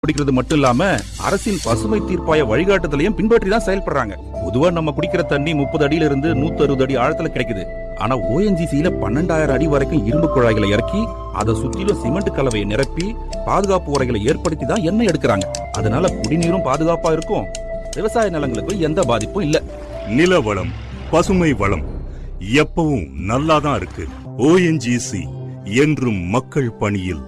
குடிக்கிறது மட்டும் இல்லாம அரசின் பசுமை தீர்ப்பாய வழிகாட்டுதலையும் பின்பற்றி தான் செயல்படுறாங்க பொதுவா நம்ம குடிக்கிற தண்ணி முப்பது அடியில இருந்து நூத்தி அறுபது அடி ஆழத்துல கிடைக்குது ஆனா ஓஎன்ஜிசியில பன்னெண்டாயிரம் அடி வரைக்கும் இரும்பு குழாய்களை இறக்கி அதை சுத்திலும் சிமெண்ட் கலவையை நிரப்பி பாதுகாப்பு உரைகளை ஏற்படுத்தி தான் எண்ணெய் எடுக்கிறாங்க அதனால குடிநீரும் பாதுகாப்பா இருக்கும் விவசாய நிலங்களுக்கும் எந்த பாதிப்பும் இல்ல நில வளம் பசுமை வளம் எப்பவும் நல்லாதான் இருக்கு ஓஎன்ஜிசி என்றும் மக்கள் பணியில்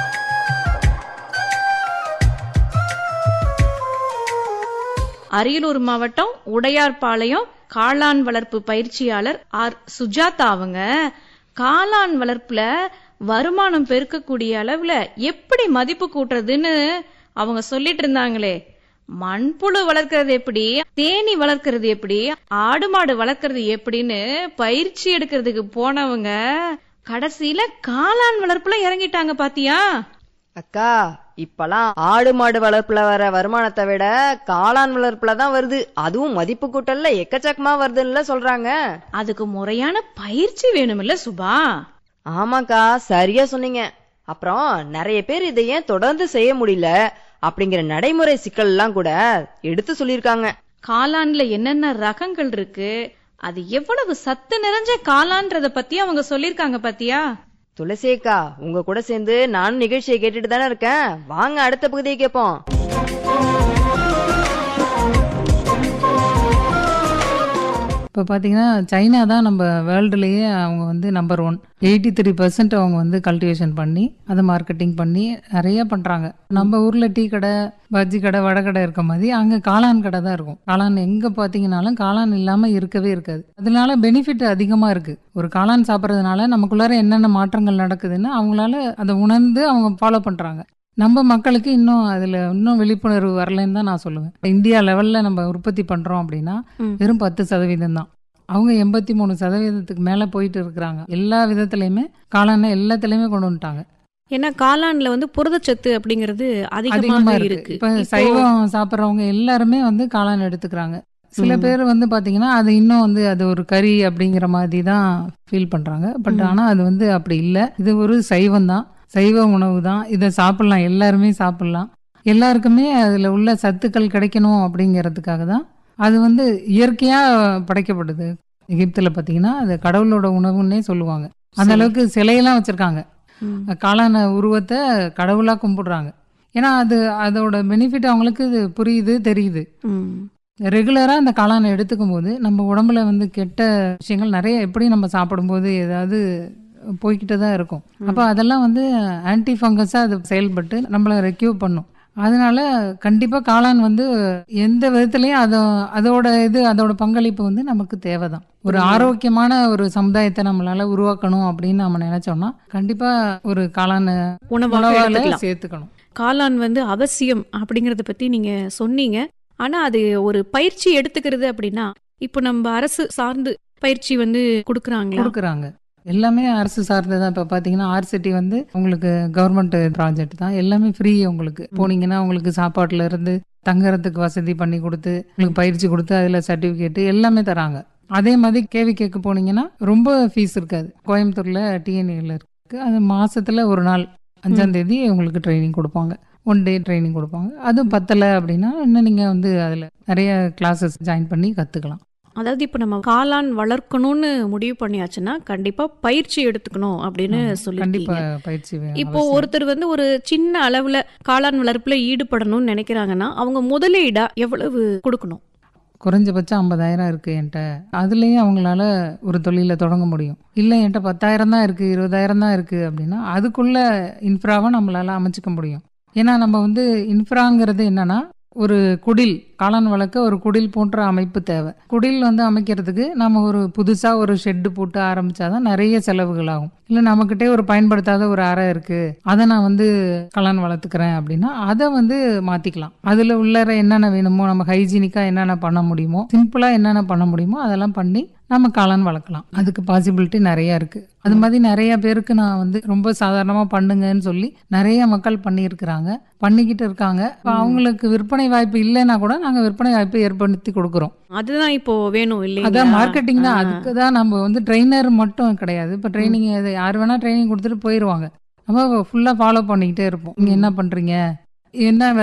அரியலூர் மாவட்டம் உடையார்பாளையம் காளான் வளர்ப்பு பயிற்சியாளர் ஆர் சுஜாதா அவங்க காளான் வளர்ப்புல வருமானம் பெருக்கக்கூடிய அளவுல எப்படி மதிப்பு கூட்டுறதுன்னு அவங்க சொல்லிட்டு இருந்தாங்களே மண்புழு வளர்க்கறது எப்படி தேனி வளர்க்கறது எப்படி ஆடு மாடு வளர்க்கறது எப்படின்னு பயிற்சி எடுக்கிறதுக்கு போனவங்க கடைசியில காளான் வளர்ப்புல இறங்கிட்டாங்க பாத்தியா அக்கா இப்பலாம் ஆடு மாடு வளர்ப்புல வர வருமானத்தை விட காளான் வளர்ப்புல தான் வருது அதுவும் மதிப்பு கூட்டல்ல எக்கச்சக்கமா வருதுன்னு சொல்றாங்க அதுக்கு முறையான பயிற்சி வேணுமில்ல சுபா ஆமாக்கா சரியா சொன்னீங்க அப்புறம் நிறைய பேர் இதை ஏன் தொடர்ந்து செய்ய முடியல அப்படிங்கிற நடைமுறை சிக்கல் எல்லாம் கூட எடுத்து சொல்லியிருக்காங்க காளான்ல என்னென்ன ரகங்கள் இருக்கு அது எவ்வளவு சத்து நிறைஞ்ச காளான்றத பத்தி அவங்க சொல்லிருக்காங்க பாத்தியா துளசியக்கா உங்க கூட சேர்ந்து நானும் நிகழ்ச்சியை கேட்டுட்டு தானே இருக்கேன் வாங்க அடுத்த பகுதியை கேட்போம் இப்போ பார்த்தீங்கன்னா சைனா தான் நம்ம வேர்ல்டுலேயே அவங்க வந்து number one eighty three percent அவங்க வந்து கல்டிவேஷன் பண்ணி அதை மார்க்கெட்டிங் பண்ணி நிறைய பண்ணுறாங்க நம்ம ஊரில் டீ கடை பஜ்ஜி கடை வடை கடை இருக்க மாதிரி அங்கே காளான் கடை தான் இருக்கும் காளான் எங்கே பார்த்தீங்கன்னாலும் காளான் இல்லாமல் இருக்கவே இருக்காது அதனால பெனிஃபிட் அதிகமாக இருக்குது ஒரு காளான் சாப்பிட்றதுனால நமக்குள்ளார என்னென்ன மாற்றங்கள் நடக்குதுன்னு அவங்களால அதை உணர்ந்து அவங்க ஃபாலோ பண்ணுறாங்க நம்ம மக்களுக்கு இன்னும் அதில் இன்னும் விழிப்புணர்வு வரலைன்னு தான் நான் சொல்லுவேன் இந்தியா லெவலில் நம்ம உற்பத்தி பண்ணுறோம் அப்படின்னா வெறும் பத்து சதவீதம் தான் அவங்க எண்பத்தி மூணு சதவீதத்துக்கு மேலே போயிட்டு இருக்கிறாங்க எல்லா விதத்துலையுமே காளானை எல்லாத்துலேயுமே கொண்டு வந்துட்டாங்க ஏன்னா காளான்ல வந்து புரதச்சத்து அப்படிங்கிறது அதிகமாக அதிகமாக இருக்கு இருக்கு இப்போ இப்போ- சைவம் சாப்பிட்றவங்க எல்லாருமே வந்து காளான் எடுத்துக்கிறாங்க சில பேர் வந்து பார்த்தீங்கன்னா அது இன்னும் வந்து அது ஒரு கறி அப்படிங்கிற மாதிரி தான் ஃபீல் பண்ணுறாங்க பட் ஆனால் அது வந்து அப்படி இல்லை இது ஒரு சைவம் தான் சைவ உணவு தான் இதை சாப்பிட்லாம் எல்லாருமே சாப்பிட்லாம் எல்லாருக்குமே அதில் உள்ள சத்துக்கள் கிடைக்கணும் அப்படிங்கிறதுக்காக தான் அது வந்து இயற்கையாக படைக்கப்படுது எகிப்தில் பார்த்தீங்கன்னா அது கடவுளோட உணவுன்னே சொல்லுவாங்க அந்த சரி. அளவுக்கு சிலையெல்லாம் வச்சுருக்காங்க ம். காளான உருவத்தை கடவுளாக கும்பிடுறாங்க ஏன்னா அது அதோட பெனிஃபிட் அவங்களுக்கு இது புரியுது தெரியுது ம். ரெகுலராக அந்த காளானை எடுத்துக்கும் போது நம்ம உடம்புல வந்து கெட்ட விஷயங்கள் நிறைய எப்படி நம்ம சாப்பிடும்போது ஏதாவது போய்கிட்டு தான் இருக்கும் அப்போ அதெல்லாம் வந்து ஆன்டி ஃபங்கஸாக அது செயல்பட்டு நம்மளை ரெக்யூவ் பண்ணும் அதனால கண்டிப்பாக காளான் வந்து எந்த விதத்துலையும் அதை அதோட இது அதோட பங்களிப்பு வந்து நமக்கு தேவை தான் ஒரு ஆரோக்கியமான ஒரு சமுதாயத்தை நம்மளால உருவாக்கணும் அப்படின்னு நம்ம நினைச்சோம்னா கண்டிப்பாக ஒரு காளானை உணவாக உணவால எடுத்துக்கலாம் சேர்த்துக்கணும் காளான் வந்து அவசியம் அப்படிங்கறத பத்தி நீங்க சொன்னீங்க ஆனா அது ஒரு பயிற்சி எடுத்துக்கிறது அப்படின்னா இப்போ நம்ம அரசு சார்ந்து பயிற்சி வந்து கொடுக்கறாங்களா கொடுக்குறாங்க எல்லாமே அரசு சார்ந்ததான் இப்போ பார்த்தீங்கன்னா ஆர்சிட்டி வந்து உங்களுக்கு கவர்மெண்ட் ப்ராஜெக்ட் தான் எல்லாமே ஃப்ரீ உங்களுக்கு போனீங்கன்னா உங்களுக்கு சாப்பாட்டுல இருந்து தங்குறதுக்கு வசதி பண்ணி கொடுத்து உங்களுக்கு பயிற்சி கொடுத்து அதில் சர்டிஃபிகேட்டு எல்லாமே தராங்க அதே மாதிரி கேவிகேக்கு போனீங்கன்னா ரொம்ப ஃபீஸ் இருக்காது கோயம்புத்தூரில் டிஎன்ஏல இருக்கு அது மாசத்துல ஒரு நாள் அஞ்சாம் தேதி உங்களுக்கு ட்ரைனிங் கொடுப்பாங்க ஒன் டே ட்ரைனிங் கொடுப்பாங்க அதுவும் பத்தலை அப்படின்னா இன்னும் நீங்கள் வந்து அதில் நிறைய கிளாஸஸ் ஜாயின் பண்ணி கற்றுக்கலாம் அதாவது இப்போ நம்ம காளான் வளர்க்கணும்னு முடிவு பண்ணியாச்சுன்னா கண்டிப்பா பயிற்சி எடுத்துக்கணும் அப்படின்னு கண்டிப்பா சொல்லிருக்கீங்க பயிற்சி வேணும், இப்போ அவசியம். ஒருத்தர் வந்து ஒரு சின்ன அளவுல காளான் வளர்ப்புல ஈடுபடணும்னு நினைக்கிறாங்கன்னா அவங்க முதலீடா எவ்வளவு கொடுக்கணும் குறைஞ்சபட்சம் ஐம்பதாயிரம் இருக்கு என்கிட்ட அதுலேயும் அவங்களால ஒரு தொழிலை தொடங்க முடியும் இல்லை என்கிட்ட பத்தாயிரம் தான் இருக்கு இருபதாயிரம் தான் இருக்கு அப்படின்னா அதுக்குள்ள இன்ஃப்ராவை நம்மளால அமைச்சிக்க முடியும் ஏன்னா நம்ம வந்து இன்ஃப்ராங்கிறது என்னன்னா ஒரு குடில் காளான் வளர்க்க ஒரு குடில் போன்ற அமைப்பு தேவை குடில் வந்து அமைக்கிறதுக்கு நம்ம ஒரு புதுசா ஒரு ஷெட்டு போட்டு ஆரம்பிச்சாதான் நிறைய செலவுகள் ஆகும் இல்லை நம்மக்கிட்டே ஒரு பயன்படுத்தாத ஒரு அறை இருக்கு அதை நான் வந்து காளான் வளர்த்துக்கிறேன் அப்படின்னா அதை வந்து மாத்திக்கலாம் அதுல உள்ளற என்னென்ன வேணுமோ நம்ம ஹைஜீனிக்கா என்னென்ன பண்ண முடியுமோ சிம்பிளா என்னென்ன பண்ண முடியுமோ அதெல்லாம் பண்ணி நம்ம காளான் வளர்க்கலாம் அதுக்கு பாசிபிலிட்டி நிறைய இருக்கு அது மாதிரி நிறைய பேருக்கு நான் வந்து ரொம்ப சாதாரணமா பண்ணுங்கன்னு சொல்லி நிறைய மக்கள் பண்ணியிருக்கிறாங்க பண்ணிக்கிட்டு இருக்காங்க இப்ப அவங்களுக்கு விற்பனை வாய்ப்பு இல்லைன்னா கூட நாங்க விற்பனை வாய்ப்பு ஏற்படுத்தி கொடுக்குறோம் அதுதான் இப்போ வேணும் இல்லையா அதான் மார்க்கெட்டிங் தான் ஆ. அதுக்கு தான் நம்ம வந்து ட்ரெயினர் மட்டும் கிடையாது இப்போ ட்ரைனிங் யார் வேணா ட்ரைனிங் கொடுத்துட்டு போயிடுவாங்க நம்ம ஃபுல்லாக ஃபாலோ பண்ணிக்கிட்டே இருப்போம் நீங்க என்ன பண்றீங்க என்ன